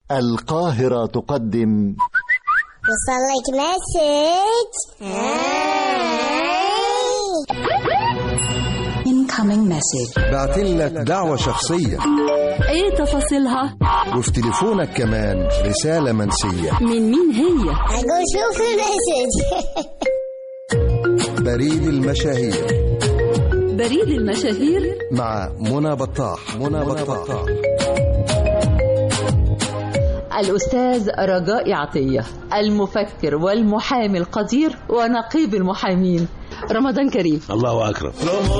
القاهرة تقدم وصلك مسج incoming message بعتلك دعوة شخصية ايه تفاصيلها وفي تليفونك كمان رسالة منسية من مين هي أقول شوف المسج بريد المشاهير بريد المشاهير مع منى بطاح منى بطاح الأستاذ رجاء عطية المفكر والمحامي القدير ونقيب المحامين رمضان كريم الله أكرم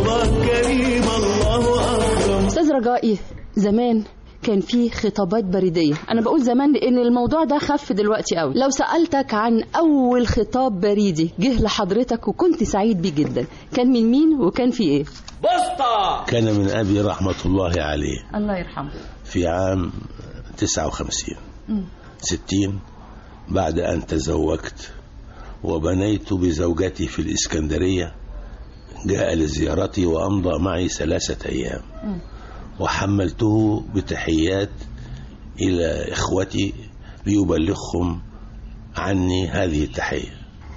أستاذ رجائي زمان كان في خطابات بريدية أنا بقول زمان لأن الموضوع ده خف دلوقتي قوي لو سألتك عن أول خطاب بريدي جه لحضرتك وكنت سعيد بيه جدا كان من مين وكان في إيه كان من أبي رحمة الله عليه الله يرحمه في عام 59 60 بعد أن تزوجت وبنيت بزوجتي في الإسكندرية جاء لزيارتي وأمضى معي ثلاثة أيام وحملته بتحيات إلى إخوتي ليبلغهم عني هذه التحية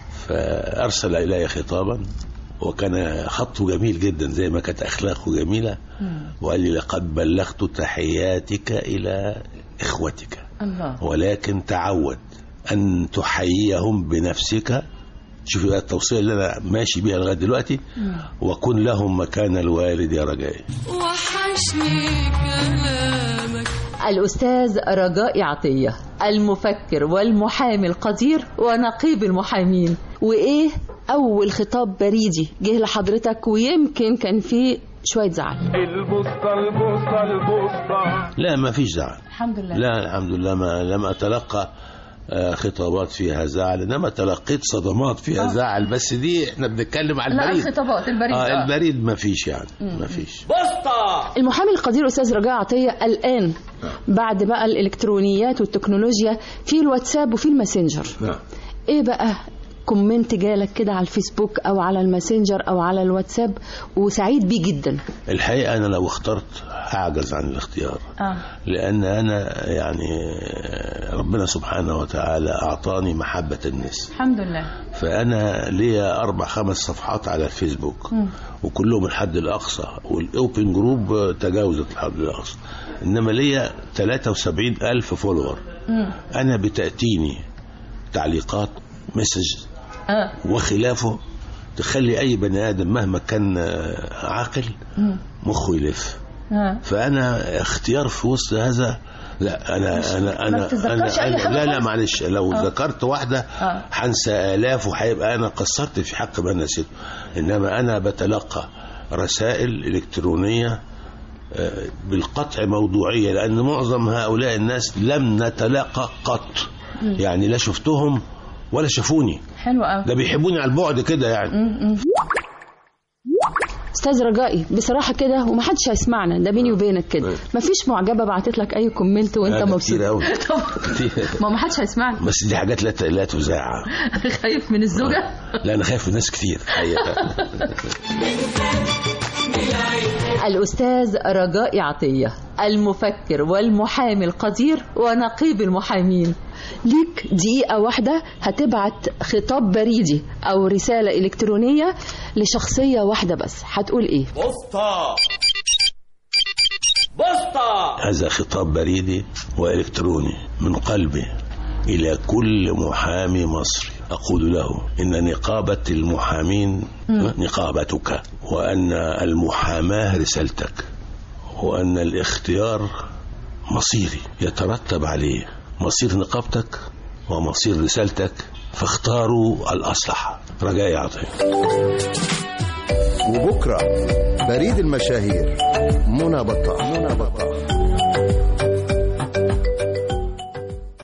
فأرسل إلي خطابا وكان خطه جميل جدا زي ما كانت أخلاقه جميلة وقال لي لقد بلغت تحياتك إلى إخوتك الله ولكن تعود أن تحييهم بنفسك شوفي بقى التوصية اللي أنا ماشي بيها لغاية دلوقتي وكن لهم مكان الوالد يا رجائي وحشني كلامك الأستاذ رجاء عطية المفكر والمحامي القدير ونقيب المحامين وإيه أول خطاب بريدي جه لحضرتك ويمكن كان فيه شوية زعل البوسطة البوسطة البوسطة لا ما فيش زعل الحمد لله لا الحمد لله ما لم أتلقى آه، خطابات فيها زعل انما تلقيت صدمات فيها زعل بس دي احنا بنتكلم على لا البريد الخطابات البريد اه آه. البريد ما فيش يعني ما فيش المحامي القدير أستاذ رجاء عطية الآن بعد بقى الإلكترونيات والتكنولوجيا في الواتساب وفي الماسنجر نعم إيه بقى كومنت جالك كده على الفيسبوك أو على الماسنجر أو على الواتساب وسعيد بيه جدا الحقيقة أنا لو اخترت هعجز عن الاختيار آه. لأن أنا يعني ربنا سبحانه وتعالى أعطاني محبة الناس الحمد لله فأنا ليا أربع خمس صفحات على الفيسبوك وكلهم الحد الأقصى والأوبن جروب تجاوزت الحد الأقصى إنما ليا 73 ألف فولور أنا بتأتيني تعليقات مسج آه. وخلافه تخلي أي بني آدم مهما كان آه، عاقل مخه يلف آه. فانا اختيار في وسط هذا لا انا انا انا بتتذكرش أي انا حاجة لا لا خالص؟ معلش لو آه. ذكرت واحده آه. هنسى الاف وهيبقى انا قصرت في حق ما نسيته انما انا بتلقى رسائل الكترونيه آه، بالقطع موضوعيه لان معظم هؤلاء الناس لم نتلاقى قط يعني لا شفتهم ولا شافوني حلو قوي ده بيحبوني على البعد كده يعني استاذ رجائي بصراحه كده ومحدش هيسمعنا ده بيني وبينك كده طيب. مفيش معجبه بعتت لك اي كومنت وانت هذا مبسوط كتير أوي. طب كتير. ما ما حدش هيسمعنا بس دي حاجات لا ت- لا تذاع خايف من الزوجه لا انا خايف من ناس كتير حقيقة. الأستاذ رجاء عطية المفكر والمحامي القدير ونقيب المحامين ليك دقيقة واحدة هتبعت خطاب بريدي أو رسالة إلكترونية لشخصية واحدة بس هتقول إيه؟ هذا خطاب بريدي وإلكتروني من قلبي إلى كل محامي مصري أقول له إن نقابة المحامين نقابتك وأن المحاماة رسالتك وأن الاختيار مصيري يترتب عليه مصير نقابتك ومصير رسالتك فاختاروا الأصلح رجاء عطية وبكرة بريد المشاهير منى بطاح منى بطاح